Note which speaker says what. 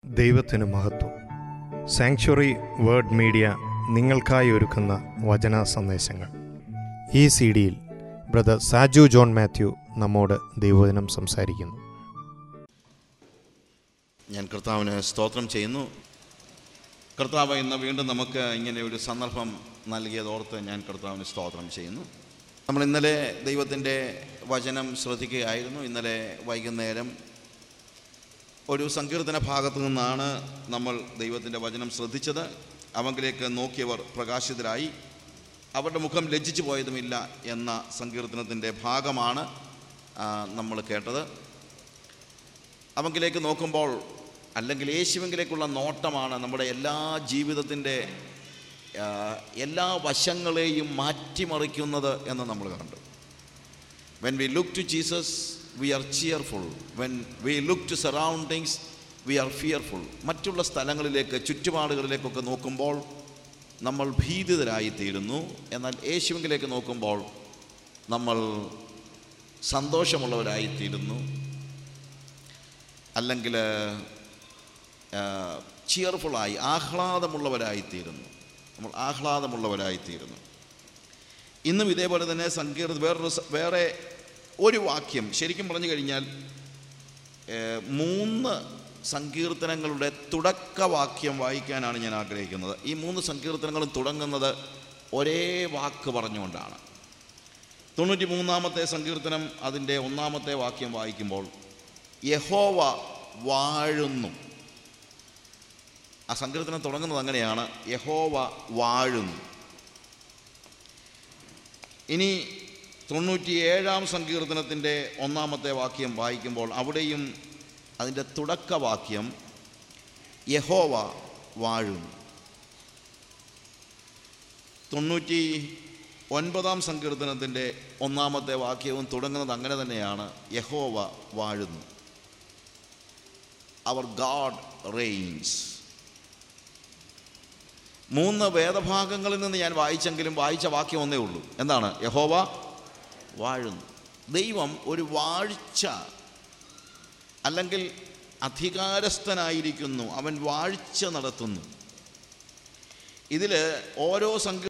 Speaker 1: ദൈവത്തിന് മഹത്വം sanctuary word media നിങ്ങൾക്കായി ഒരുക്കുന്ന വചന സന്ദേശങ്ങൾ ഈ സി ഡിയിൽ ബ്രദർ സാജു ജോൺ മാത്യു നമ്മോട് ദൈവവചനം സംസാരിക്കുന്നു
Speaker 2: ഞാൻ കർത്താവിന് സ്തോത്രം ചെയ്യുന്നു കർത്താവ് ഇന്ന് വീണ്ടും നമുക്ക് ഇങ്ങനെ ഒരു സന്ദർഭം നൽകിയതോർത്ത് ഞാൻ കർത്താവിന് സ്തോത്രം ചെയ്യുന്നു നമ്മൾ ഇന്നലെ ദൈവത്തിൻ്റെ വചനം ശ്രദ്ധിക്കുകയായിരുന്നു ഇന്നലെ വൈകുന്നേരം ഒരു സങ്കീർത്തന ഭാഗത്തു നിന്നാണ് നമ്മൾ ദൈവത്തിൻ്റെ വചനം ശ്രദ്ധിച്ചത് അവങ്കിലേക്ക് നോക്കിയവർ പ്രകാശിതരായി അവരുടെ മുഖം ലജ്ജിച്ചു പോയതുമില്ല എന്ന സങ്കീർത്തനത്തിൻ്റെ ഭാഗമാണ് ആ, നമ്മൾ കേട്ടത് അവങ്കിലേക്ക് നോക്കുമ്പോൾ അല്ലെങ്കിൽ യേശുവിങ്കിലേക്കുള്ള നോട്ടമാണ് നമ്മുടെ എല്ലാ ജീവിതത്തിൻ്റെ ആ, എല്ലാ വശങ്ങളെയും മാറ്റിമറിക്കുന്നത് എന്ന് നമ്മൾ കണ്ടു when we look to Jesus we are cheerful when we look to surroundings we are fearful മറ്റുള്ള സ്ഥലങ്ങളിലേക്ക് ചുറ്റുപാടുകളിലേക്കൊക്കെ നോക്കുമ്പോൾ നമ്മൾ ഭീതിതരായിത്തീരുന്നു എന്നാൽ യേശുവിങ്കിലേക്ക് നോക്കുമ്പോൾ നമ്മൾ സന്തോഷമുള്ളവരായിത്തീരുന്നു അല്ലെങ്കിൽ ചിയർഫുള്ളായി ആഹ്ലാദമുള്ളവരായിത്തീരുന്നു നമ്മൾ ആഹ്ലാദമുള്ളവരായിത്തീരുന്നു ഇന്നും ഇതേപോലെ തന്നെ സങ്കീർത്ത വേറൊരു സ- വേറെ ഒരു വാക്യം ശരിക്കും പറഞ്ഞു കഴിഞ്ഞാൽ ഏഹ്, മൂന്ന് സങ്കീർത്തനങ്ങളുടെ തുടക്കവാക്യം വായിക്കാനാണ് ഞാൻ ആഗ്രഹിക്കുന്നത് ഈ മൂന്ന് സങ്കീർത്തനങ്ങളും തുടങ്ങുന്നത് ഒരേ വാക്ക് പറഞ്ഞുകൊണ്ടാണ് തൊണ്ണൂറ്റി മൂന്നാമത്തെ സങ്കീർത്തനം അതിൻ്റെ ഒന്നാമത്തെ വാക്യം വായിക്കുമ്പോൾ യഹോവ വാഴുന്നു ആ സങ്കീർത്തനം തുടങ്ങുന്നത് അങ്ങനെയാണ് യഹോവ വാഴുന്നു ഇനി തൊണ്ണൂറ്റിയേഴാം സങ്കീർത്തനത്തിൻ്റെ ഒന്നാമത്തെ വാക്യം വായിക്കുമ്പോൾ അവിടെയും അതിൻ്റെ തുടക്കവാക്യം യഹോവ വാഴുന്നു തൊണ്ണൂറ്റി ഒൻപതാം സങ്കീർത്തനത്തിൻ്റെ ഒന്നാമത്തെ വാക്യവും തുടങ്ങുന്നത് അങ്ങനെ തന്നെയാണ് യഹോവ വാഴുന്നു അവർ ഗാഡ് റെയിൻസ് മൂന്ന് വേദഭാഗങ്ങളിൽ നിന്ന് ഞാൻ വായിച്ചെങ്കിലും വായിച്ച വാക്യം ഒന്നേ ഉള്ളൂ എന്താണ് യഹോവ വാഴുന്നു ദൈവം ഒരു വാഴ്ച അല്ലെങ്കിൽ അധികാരസ്ഥനായിരിക്കുന്നു അവൻ വാഴ്ച നടത്തുന്നു ഇതിൽ ഓരോ സങ്കീർത്തനം